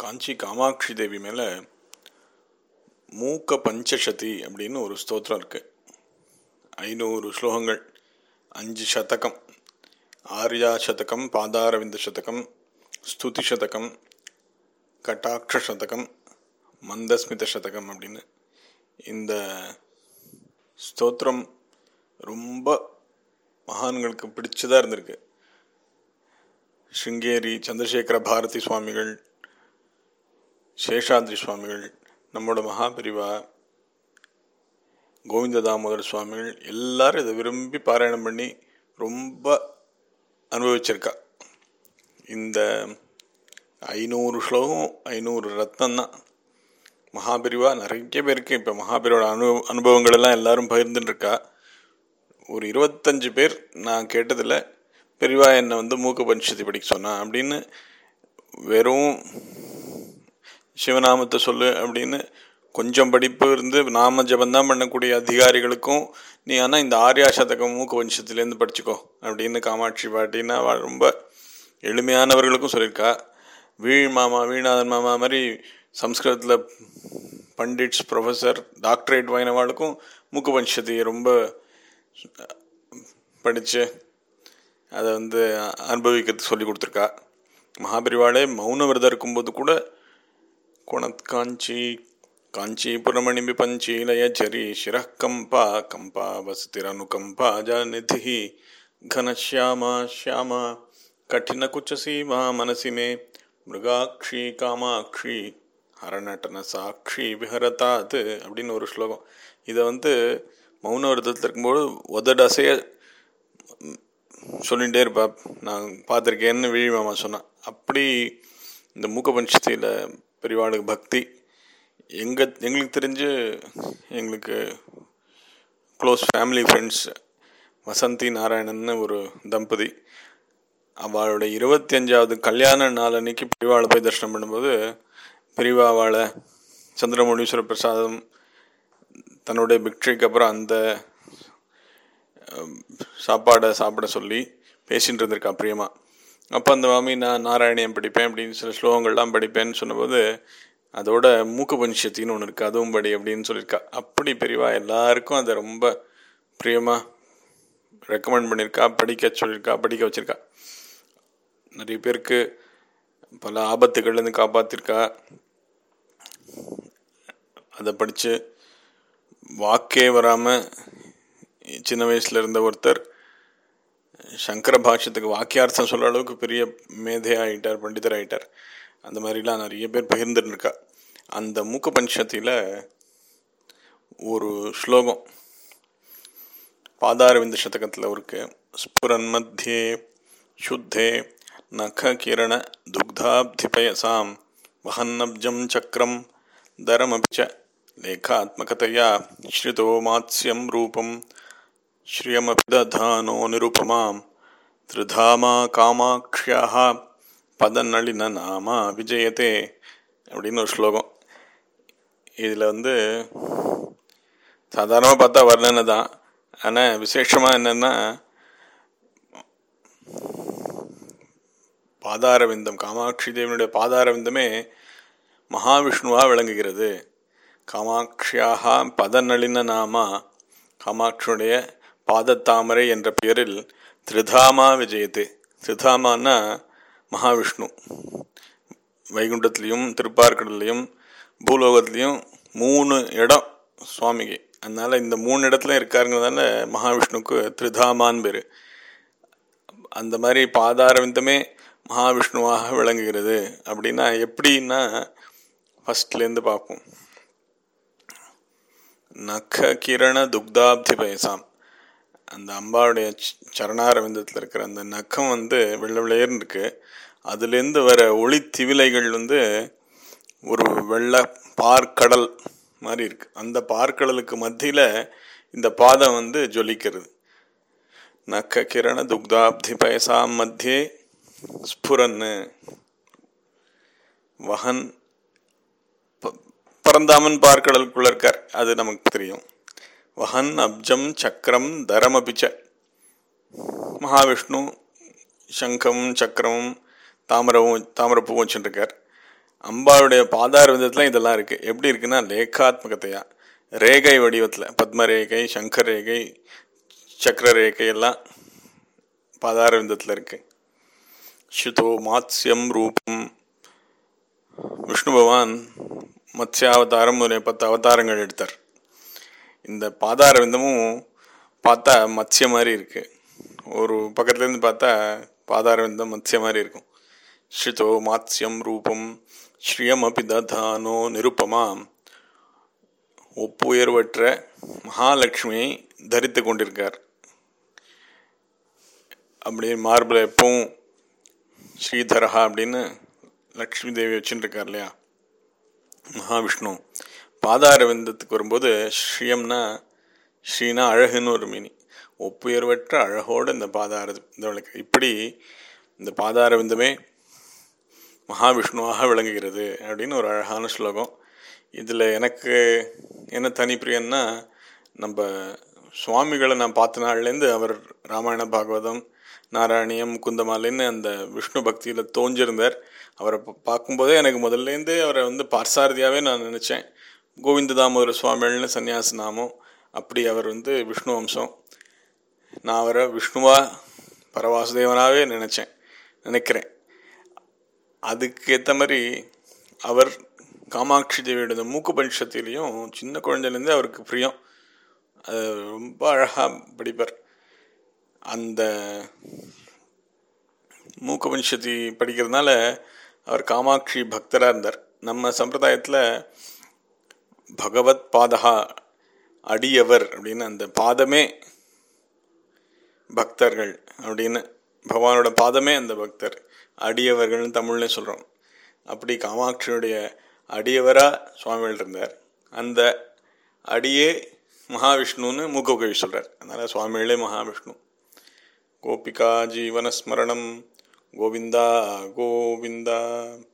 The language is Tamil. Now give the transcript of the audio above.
காஞ்சி காமாட்சி தேவி மேலே மூக்க பஞ்சசதி அப்படின்னு ஒரு ஸ்தோத்திரம் இருக்கு ஐநூறு ஸ்லோகங்கள் அஞ்சு சதகம் ஆர்யா சதகம் பாதாரவிந்த சதகம் ஸ்துதி சதகம் கட்டாட்ச சதகம் மந்தஸ்மித சதகம் அப்படின்னு இந்த ஸ்தோத்திரம் ரொம்ப மகான்களுக்கு பிடிச்சதாக இருந்திருக்கு ஸ்ருங்கேரி சந்திரசேகர பாரதி சுவாமிகள் சேஷாத்ரி சுவாமிகள் நம்மளோட மகாபிரிவா கோவிந்த தாமோதர சுவாமிகள் எல்லாரும் இதை விரும்பி பாராயணம் பண்ணி ரொம்ப அனுபவிச்சிருக்கா இந்த ஐநூறு ஸ்லோகம் ஐநூறு ரத்னம் தான் மகாபிரிவா நிறைய பேருக்கு இப்போ மகாபிரிவோட அனு அனுபவங்கள் எல்லாம் எல்லாரும் பகிர்ந்துட்டு இருக்கா ஒரு இருபத்தஞ்சு பேர் நான் கேட்டதில் பெரியவா என்னை வந்து மூக்க பஞ்சதி படிக்க சொன்னா அப்படின்னு வெறும் சிவநாமத்தை சொல்லு அப்படின்னு கொஞ்சம் படிப்பு இருந்து நாம ஜபந்தான் பண்ணக்கூடிய அதிகாரிகளுக்கும் நீ ஆனால் இந்த ஆர்யா சதகம் மூக்க வம்சத்துலேருந்து படிச்சுக்கோ அப்படின்னு காமாட்சி பாட்டின்னா அவள் ரொம்ப எளிமையானவர்களுக்கும் சொல்லியிருக்கா வீழ் மாமா வீணாதன் மாமா மாதிரி சம்ஸ்கிருதத்தில் பண்டிட்ஸ் ப்ரொஃபஸர் டாக்டரேட் வாங்கினவாளுக்கும் மூக்க வம்சத்தை ரொம்ப படித்து அதை வந்து அனுபவிக்கிறதுக்கு சொல்லி கொடுத்துருக்கா மகாபரிவாளே மௌன விரதம் இருக்கும்போது கூட குணத் காஞ்சி காஞ்சிபுரமணி பஞ்சீலய ஜரி சிரக்கம்பா கம்பா வசதிரனுகம்பா ஜநிதி घनश्यामा श्यामा कठिनकुचसीमा मनसि मे மிருகாட்சி காமாட்சி ஹரநட்டன சாட்சி விஹரதாத் அப்படின்னு ஒரு ஸ்லோகம் இதை வந்து மௌன விரதத்தில் இருக்கும்போது உதடு அசைய சொல்லிகிட்டே இருப்பா நான் பார்த்துருக்கேன்னு விழி மாமா சொன்னான் அப்படி இந்த மூக்க பஞ்சத்தில் பெரியவாளுக்கு பக்தி எங்கள் எங்களுக்கு தெரிஞ்சு எங்களுக்கு க்ளோஸ் ஃபேமிலி ஃப்ரெண்ட்ஸ் வசந்தி நாராயணன்னு ஒரு தம்பதி அவளோட இருபத்தி அஞ்சாவது கல்யாண நாள் அன்னைக்கு பெரியவாளை போய் தரிசனம் பண்ணும்போது பெரியவா அவளை சந்திரமௌலீஸ்வர பிரசாதம் தன்னுடைய பிக்ஷைக்கு அப்புறம் அந்த சாப்பாடை சாப்பிட சொல்லி பேசிகிட்டு இருந்திருக்கா பிரியமா அப்போ அந்த மாமி நான் நாராயணியம் படிப்பேன் அப்படின்னு சில ஸ்லோகங்கள்லாம் படிப்பேன்னு சொன்னபோது அதோட மூக்கு பஞ்சத்தின்னு ஒன்று இருக்குது அதுவும் படி அப்படின்னு சொல்லியிருக்கா அப்படி பெரியவா எல்லாருக்கும் அதை ரொம்ப பிரியமாக ரெக்கமெண்ட் பண்ணியிருக்கா படிக்க சொல்லியிருக்கா படிக்க வச்சுருக்கா நிறைய பேருக்கு பல ஆபத்துகள்லேருந்து காப்பாற்றிருக்கா அதை படித்து வாக்கே வராமல் சின்ன வயசில் இருந்த ஒருத்தர் சங்கர பாஷ்யத்துக்கு வாக்கியார்த்தம் சொல்கிற அளவுக்கு பெரிய மேதை ஆகிட்டார் பண்டிதர் ஆகிட்டார் அந்த மாதிரிலாம் நிறைய பேர் பகிர்ந்துட்டு இருக்கா அந்த மூக்க பஞ்சத்தில் ஒரு ஸ்லோகம் பாதாரவிந்த சதகத்தில் இருக்கு ஸ்புரன் மத்தியே சுத்தே நக கிரண துக்தாப்திபயசாம் வஹன்னப்ஜம் சக்கரம் தரமபி ச லேகாத்மகதையா ஸ்ருதோ மாத்ஸ்யம் ரூபம் ஸ்ரியமபி ததானோ நிருபமாம் திருதாமா காமாட்சியாக பதநளின நாமா விஜயத்தே அப்படின்னு ஒரு ஸ்லோகம் இதில் வந்து சாதாரணமாக பார்த்தா வர்ணனை தான் ஆனால் விசேஷமாக என்னென்னா பாதாரவிந்தம் காமாட்சி தேவனுடைய பாதாரவிந்தமே மகாவிஷ்ணுவாக விளங்குகிறது காமாட்சியாக பதநளின நாமா காமாட்சியுடைய பாதத்தாமரை என்ற பெயரில் திரிதாமா விஜயத்து திரிதாமான்னா மகாவிஷ்ணு வைகுண்டத்துலேயும் திருப்பார்கடல்லையும் பூலோகத்துலேயும் மூணு இடம் சுவாமிக்கு அதனால் இந்த மூணு இடத்துல இருக்காருங்கிறதால மகாவிஷ்ணுக்கு திரிதாமான் பேர் அந்த மாதிரி பாதாரவிந்தமே மகாவிஷ்ணுவாக விளங்குகிறது அப்படின்னா எப்படின்னா ஃபஸ்ட்லேருந்து பார்ப்போம் நக கிரண துக்தாப்தி பயசாம் அந்த அம்பாவுடைய சரணாரவிந்தத்தில் இருக்கிற அந்த நகம் வந்து வெள்ளை வெள்ளையர்னு இருக்கு அதுலேருந்து வர ஒளி திவிலைகள் வந்து ஒரு வெள்ளை பார்க்கடல் மாதிரி இருக்கு அந்த பார்க்கடலுக்கு மத்தியில் இந்த பாதம் வந்து ஜொலிக்கிறது நக்க கிரண துக்தாப்தி பயசாம் மத்தியே ஸ்புரன்னு வகன் பரந்தாமன் பார்க்கடலுக்குள்ள இருக்கார் அது நமக்கு தெரியும் வஹன் அப்ஜம் சக்கரம் தரமபிச்ச மகாவிஷ்ணு சங்கம் சக்கரமும் தாமரவும் தாமரப்பூவும் வச்சுருக்கார் அம்பாளுடைய பாதார விதத்தில் இதெல்லாம் இருக்குது எப்படி இருக்குன்னா லேகாத்மகத்தையா ரேகை வடிவத்தில் பத்ம ரேகை சங்கர ரேகை சக்கர ரேகை எல்லாம் பாதார விதத்தில் இருக்கு சுதோ மாத்ஸ்யம் ரூபம் விஷ்ணு பகவான் மத்ஸ்யாவதாரம் ஒரு பத்து அவதாரங்கள் எடுத்தார் இந்த பாதார விந்தமும் பார்த்தா மத்ஸ்ய மாதிரி இருக்கு ஒரு பக்கத்துலேருந்து பார்த்தா பாதார விந்தம் மத்ஸ்ய மாதிரி இருக்கும் ஸ்ருதோ மாத்ஸ்யம் ரூபம் ஸ்ரீயமபி ததானோ நிருப்பமாம் ஒப்புயர்வற்ற மகாலட்சுமியை தரித்து கொண்டிருக்கார் அப்படியே மார்பில் எப்பவும் ஸ்ரீதரஹா அப்படின்னு லக்ஷ்மி தேவி வச்சுட்டு இருக்கார் இல்லையா மகாவிஷ்ணு பாதார விந்தத்துக்கு வரும்போது ஸ்ரீயம்னா ஸ்ரீனா அழகுன்னு ஒரு மீனி ஒப்புயர்வற்ற அழகோடு இந்த பாதார விந்தவளுக்கு இப்படி இந்த பாதார விந்தமே மகாவிஷ்ணுவாக விளங்குகிறது அப்படின்னு ஒரு அழகான ஸ்லோகம் இதில் எனக்கு என்ன தனி பிரியன்னா நம்ம சுவாமிகளை நான் பார்த்த நாள்லேருந்து அவர் ராமாயண பாகவதம் நாராயணியம் குந்தமாலின்னு அந்த விஷ்ணு பக்தியில் தோஞ்சிருந்தார் அவரை பா- பார்க்கும்போதே எனக்கு முதல்லேருந்தே அவரை வந்து பார்சாரதியாகவே நான் நினச்சேன் கோவிந்த தாமோதர சுவாமிகள்னு சன்னியாச நாமம் அப்படி அவர் வந்து விஷ்ணு வம்சம் நான் அவரை விஷ்ணுவா பரவாசுதேவனாகவே நினச்சேன் நினைக்கிறேன் அதுக்கு ஏற்ற மாதிரி அவர் காமாட்சி தேவியோட இந்த மூக்கு பஞ்சத்திலையும் சின்ன குழந்தையிலேருந்து அவருக்கு பிரியம் அது ரொம்ப அழகாக படிப்பார் அந்த மூக்க பஞ்சதி படிக்கிறதுனால அவர் காமாட்சி பக்தராக இருந்தார் நம்ம சம்பிரதாயத்தில் பகவத் பாதகா அடியவர் அப்படின்னு அந்த பாதமே பக்தர்கள் அப்படின்னு பகவானோட பாதமே அந்த பக்தர் அடியவர்கள்னு தமிழ்ல சொல்கிறோம் அப்படி காமாட்சியுடைய அடியவராக சுவாமிகள் இருந்தார் அந்த அடியே மகாவிஷ்ணுன்னு மூக்ககவி சொல்கிறார் அதனால் சுவாமிகளே மகாவிஷ்ணு கோபிகா ஜீவனஸ்மரணம் கோவிந்தா கோவிந்தா